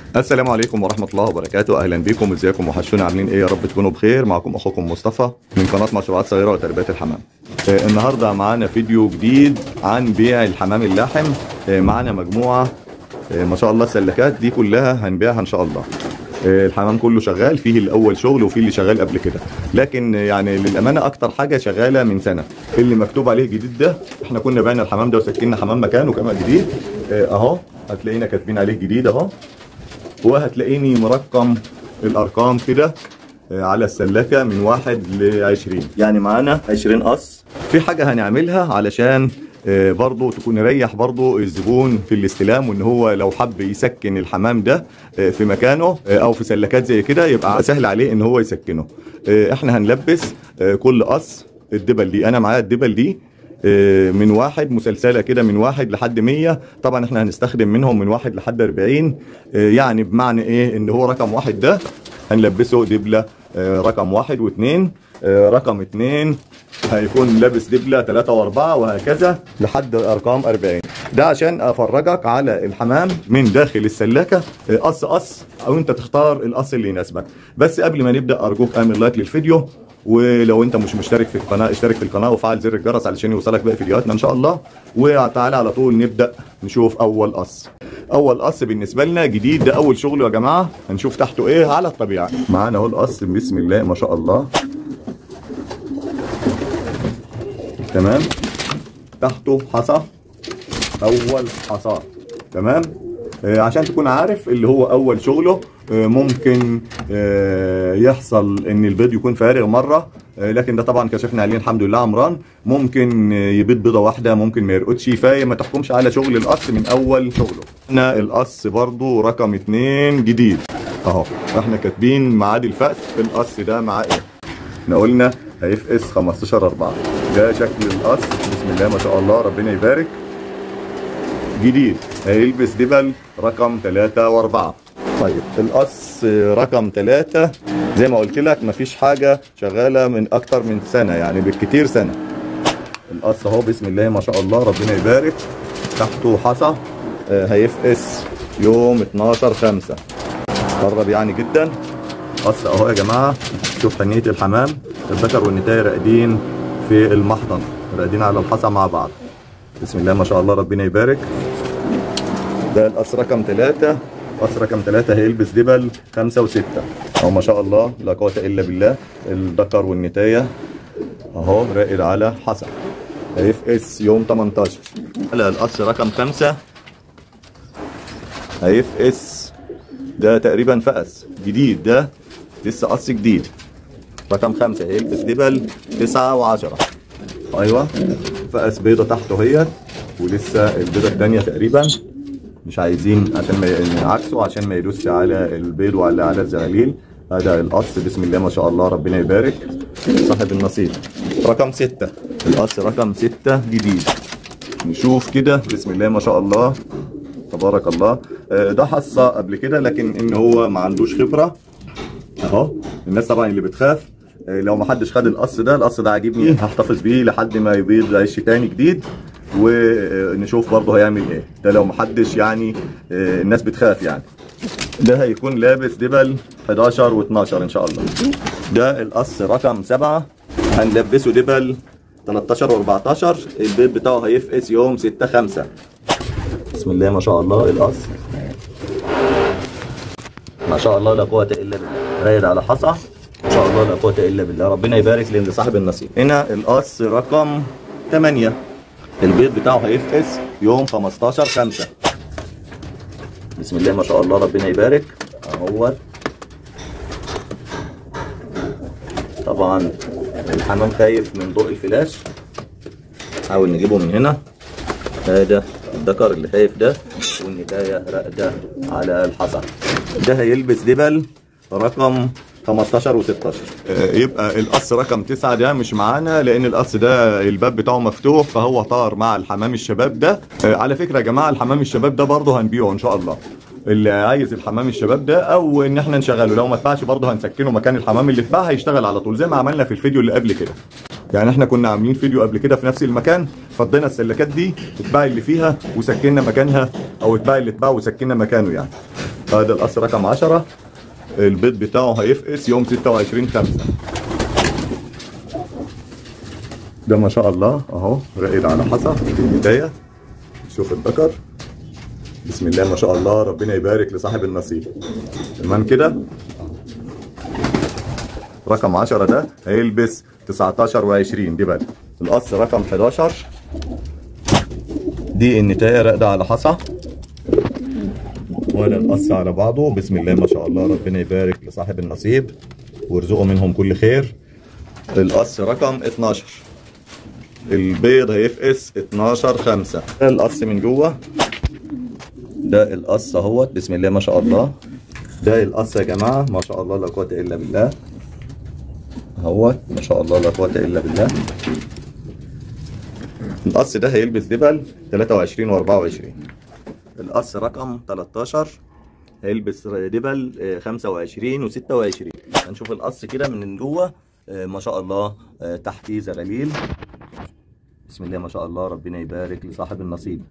السلام عليكم ورحمة الله وبركاته أهلا بكم ازيكم وحشونا عاملين ايه يا رب تكونوا بخير معكم أخوكم مصطفى من قناة مشروعات صغيرة وتربية الحمام آه، النهاردة معانا فيديو جديد عن بيع الحمام اللحم آه، معانا مجموعة آه، ما شاء الله السلكات دي كلها هنبيعها إن شاء الله آه، الحمام كله شغال فيه الأول شغل وفيه اللي شغال قبل كده لكن آه، يعني للأمانة أكتر حاجة شغالة من سنة اللي مكتوب عليه جديد ده احنا كنا بعنا الحمام ده وسكننا حمام مكانه كمان جديد آه، أهو هتلاقينا كاتبين عليه جديد أهو وهتلاقيني مرقم الارقام كده آه، على السلكه من واحد ل 20 يعني معانا 20 قص في حاجه هنعملها علشان آه، برضه تكون يريح برضه الزبون في الاستلام وان هو لو حب يسكن الحمام ده آه، في مكانه آه، او في سلكات زي كده يبقى سهل عليه ان هو يسكنه آه، احنا هنلبس آه، كل قص الدبل دي انا معايا الدبل دي آه، من واحد مسلسلة كده من واحد لحد مية طبعا احنا هنستخدم منهم من واحد لحد اربعين آه، يعني بمعنى ايه ان هو رقم واحد ده هنلبسه دبلة آه، رقم واحد واثنين آه، رقم اثنين هيكون لابس دبلة ثلاثة واربعة وهكذا لحد ارقام اربعين ده عشان افرجك على الحمام من داخل السلاكة آه، قص قص او انت تختار القص اللي يناسبك بس قبل ما نبدأ ارجوك اعمل لايك للفيديو ولو انت مش مشترك في القناه اشترك في القناه وفعل زر الجرس علشان يوصلك باقي فيديوهاتنا ان شاء الله وتعالى على طول نبدا نشوف اول قص اول قص بالنسبه لنا جديد ده اول شغل يا جماعه هنشوف تحته ايه على الطبيعه معانا اهو القص بسم الله ما شاء الله تمام تحته حصى اول حصاد تمام آه، عشان تكون عارف اللي هو اول شغله آه، ممكن آه، يحصل ان البيض يكون فارغ مره آه، لكن ده طبعا كشفنا عليه الحمد لله عمران ممكن آه، يبيض بيضه واحده ممكن ما يرقدش فما تحكمش على شغل القص من اول شغله هنا القص برضو رقم اتنين جديد اهو احنا كاتبين ميعاد الفأس في القص ده معاه ايه احنا قلنا هيفقس 15 4 ده شكل القص بسم الله ما شاء الله ربنا يبارك جديد هيلبس دبل رقم 3 و4 طيب القص رقم 3 زي ما قلت لك مفيش حاجة شغالة من أكتر من سنة يعني بالكتير سنة القص أهو بسم الله ما شاء الله ربنا يبارك تحته حصى آه، هيفقس يوم 12 5 قرب يعني جدا قص أهو يا جماعة شوف حنية الحمام الذكر والنتاية راقدين في المحضن راقدين على الحصى مع بعض بسم الله ما شاء الله ربنا يبارك ده القص رقم ثلاثة قص رقم ثلاثة هيلبس دبل خمسة وستة أهو ما شاء الله لا قوة إلا بالله الذكر والنتاية أهو راقد على حسن هيفقس يوم 18 على القص رقم خمسة هيفقس ده تقريبا فقس جديد ده لسه قص جديد رقم خمسة هيلبس دبل تسعة وعشرة أيوة فقس بيضة تحته هي ولسه البيضة التانية تقريبا مش عايزين عشان ما نعكسه عشان ما يدوسش على البيض ولا على الزغاليل هذا القص بسم الله ما شاء الله ربنا يبارك صاحب النصيب رقم ستة القص رقم ستة جديد نشوف كده بسم الله ما شاء الله تبارك الله آه، ده حصة قبل كده لكن ان هو ما عندوش خبرة اهو الناس طبعا اللي بتخاف آه، لو ما حدش خد القص ده القص ده عاجبني هحتفظ بيه لحد ما يبيض عيش تاني جديد ونشوف برضه هيعمل ايه ده لو ما حدش يعني آه، الناس بتخاف يعني ده هيكون لابس دبل 11 و12 ان شاء الله ده القص رقم 7 هنلبسه دبل 13 و14 البيض بتاعه هيفقس يوم 6 5 بسم الله ما شاء الله القص ما شاء الله لا قوة إلا بالله رايد على حصى ما شاء الله لا قوة إلا بالله ربنا يبارك لصاحب النصيب هنا القص رقم 8 البيض بتاعه هيفقس يوم 15 5 بسم الله ما شاء الله ربنا يبارك اهوت طبعا الحمام خايف من ضوء الفلاش حاول نجيبه من هنا هذا الذكر اللي خايف ده والنتاية راقدة على الحصى ده هيلبس دبل رقم 15 و16 يبقى القص رقم 9 ده مش معانا لان القص ده الباب بتاعه مفتوح فهو طار مع الحمام الشباب ده آه، على فكره يا جماعه الحمام الشباب ده برضه هنبيعه ان شاء الله اللي عايز الحمام الشباب ده او ان احنا نشغله لو ما اتباعش برضه هنسكنه مكان الحمام اللي اتباع هيشتغل على طول زي ما عملنا في الفيديو اللي قبل كده يعني احنا كنا عاملين فيديو قبل كده في نفس المكان فضينا السلكات دي اتباع اللي فيها وسكننا مكانها او اتباع اللي اتباع وسكننا مكانه يعني هذا القص رقم 10 البيض بتاعه هيفقس يوم 26 5 ده ما شاء الله اهو راقد على حصى في البدايه شوف الذكر بسم الله ما شاء الله ربنا يبارك لصاحب النصيب تمام كده رقم 10 ده هيلبس 19 و20 دبل القص رقم 11 دي النتايه راقده على حصى ولا القص على بعضه بسم الله ما شاء الله ربنا يبارك لصاحب النصيب ويرزقه منهم كل خير القص رقم 12 البيض هيفقس 12 5 ده القص من جوه ده القص اهوت بسم الله ما شاء الله ده القص يا جماعه ما شاء الله لا قوه الا بالله اهوت ما شاء الله لا قوه الا بالله القص ده هيلبس دبل 23 و24 القص رقم 13 هيلبس دبل آه، 25 و26 هنشوف القص كده من جوه آه، ما شاء الله آه، تحتيه زغاليل بسم الله ما شاء الله ربنا يبارك لصاحب النصيب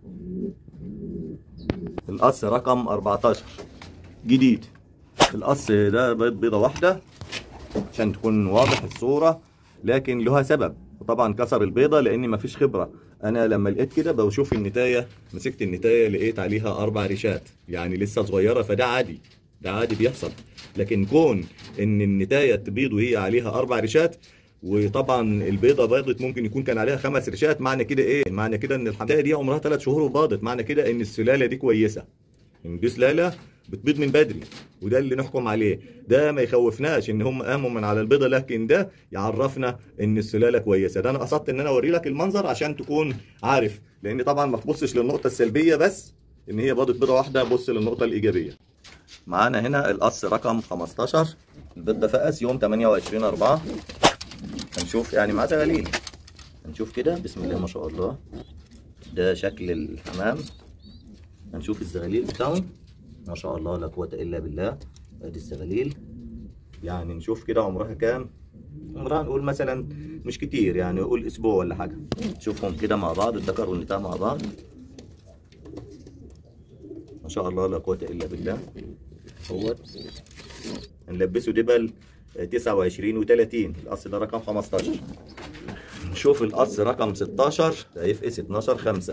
القص رقم 14 جديد القص ده بيض بيضة واحدة عشان تكون واضح الصورة لكن لها سبب وطبعا كسر البيضة لاني مفيش خبرة انا لما لقيت كده بشوف النتاية مسكت النتاية لقيت عليها اربع ريشات يعني لسه صغيرة فده عادي ده عادي بيحصل لكن كون ان النتاية تبيض وهي عليها اربع ريشات وطبعا البيضه بيضت ممكن يكون كان عليها خمس ريشات معنى كده ايه معنى كده ان الحمامه دي عمرها ثلاث شهور وباضت معنى كده ان السلاله دي كويسه ان دي سلاله بتبيض من بدري وده اللي نحكم عليه ده ما يخوفناش ان هم قاموا من على البيضه لكن ده يعرفنا ان السلاله كويسه ده انا قصدت ان انا اوري لك المنظر عشان تكون عارف لان طبعا ما تبصش للنقطه السلبيه بس ان هي باضت بيضه واحده بص للنقطه الايجابيه معانا هنا القص رقم 15 البيض ده فقس يوم 28 4 هنشوف يعني معاه زغاليل هنشوف كده بسم الله ما شاء الله ده شكل الحمام هنشوف الزغاليل بتاعه ما شاء الله لا قوة إلا بالله ادي الزغاليل يعني نشوف كده عمرها كام عمرها نقول مثلا مش كتير يعني نقول اسبوع ولا حاجة نشوفهم كده مع بعض الذكر والنتاع مع بعض ما شاء الله لا قوة إلا بالله هو هنلبسه دبل 29 و30 القص ده رقم 15 نشوف القص رقم 16 ده هيفقس 12 5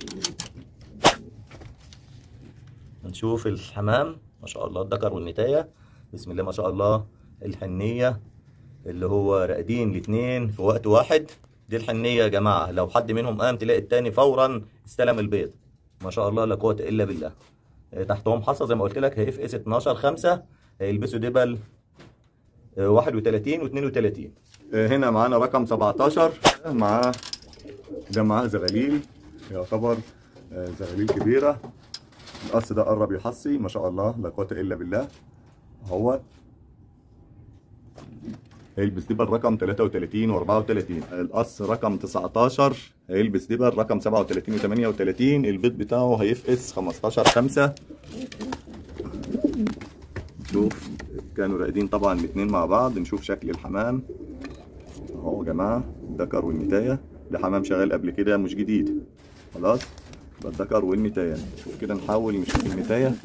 هنشوف الحمام ما شاء الله الذكر والنتاية بسم الله ما شاء الله الحنية اللي هو راقدين الاثنين في وقت واحد دي الحنية يا جماعة لو حد منهم قام تلاقي التاني فورا استلم البيض ما شاء الله لا قوة إلا بالله تحتهم حصى زي ما قلت لك هيفقس 12 5 هيلبسوا دبل 31 و 32 هنا معانا رقم 17 معاه ده معاه زغاليل يعتبر آه، زغاليل كبيرة القص ده قرب يحصي ما شاء الله لا قوة إلا بالله اهو هيلبس دبل رقم 33 و 34 القص رقم 19 هيلبس دبل رقم 37 و 38 البيض بتاعه هيفقس 15 5 نشوف كانوا راقدين طبعا الاثنين مع بعض نشوف شكل الحمام اهو يا جماعه الذكر والنتايه ده حمام شغال قبل كده مش جديد خلاص يبقى الذكر والنتايه نشوف كده نحاول نشوف النتايه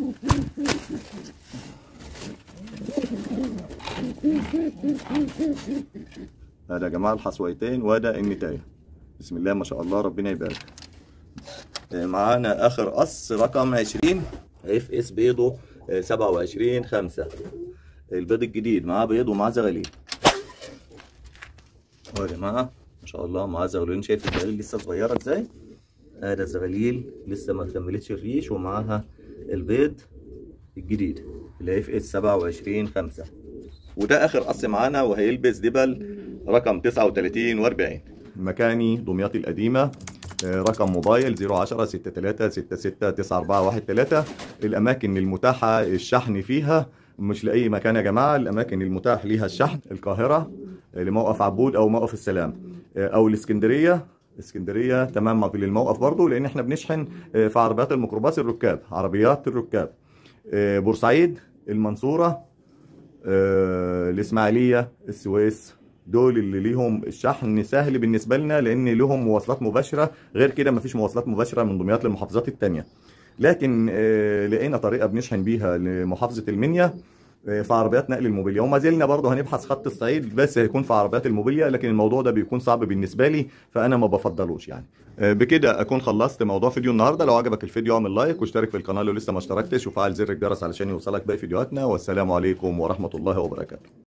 هذا يا جماعه الحصويتين وده النتايه بسم الله ما شاء الله ربنا يبارك معانا اخر قص رقم 20 هيفقس بيضه 27 5 البيض الجديد معاه بيض ومعاه زغاليل اهو يا جماعه ما شاء الله معاه زغاليل شايف الزغاليل لسه صغيره ازاي ادي الزغاليل لسه ما كملتش الريش ومعاها البيض الجديد اللي هيفقس 27 5 وده اخر قص معانا وهيلبس دبل رقم 39 و40 مكاني دمياط القديمه آه، رقم موبايل 010 63 66 94 13 الاماكن المتاحه الشحن فيها مش لاي مكان يا جماعه الاماكن المتاح ليها الشحن القاهره آه، لموقف عبود او موقف السلام آه، او الاسكندريه اسكندريه تمام للموقف برضه لان احنا بنشحن آه، في عربيات الميكروباص الركاب عربيات الركاب آه، بورسعيد المنصوره آه، الاسماعيليه السويس دول اللي ليهم الشحن سهل بالنسبه لنا لان لهم مواصلات مباشره غير كده مفيش مواصلات مباشره من دمياط للمحافظات التانية لكن آه، لقينا طريقه بنشحن بيها لمحافظه المنيا آه، في عربيات نقل الموبيليا وما زلنا برضه هنبحث خط الصعيد بس هيكون في عربيات الموبيليا لكن الموضوع ده بيكون صعب بالنسبه لي فانا ما بفضلوش يعني آه، بكده اكون خلصت موضوع فيديو النهارده لو عجبك الفيديو اعمل لايك واشترك في القناه لو لسه ما اشتركتش وفعل زر الجرس علشان يوصلك باقي فيديوهاتنا والسلام عليكم ورحمه الله وبركاته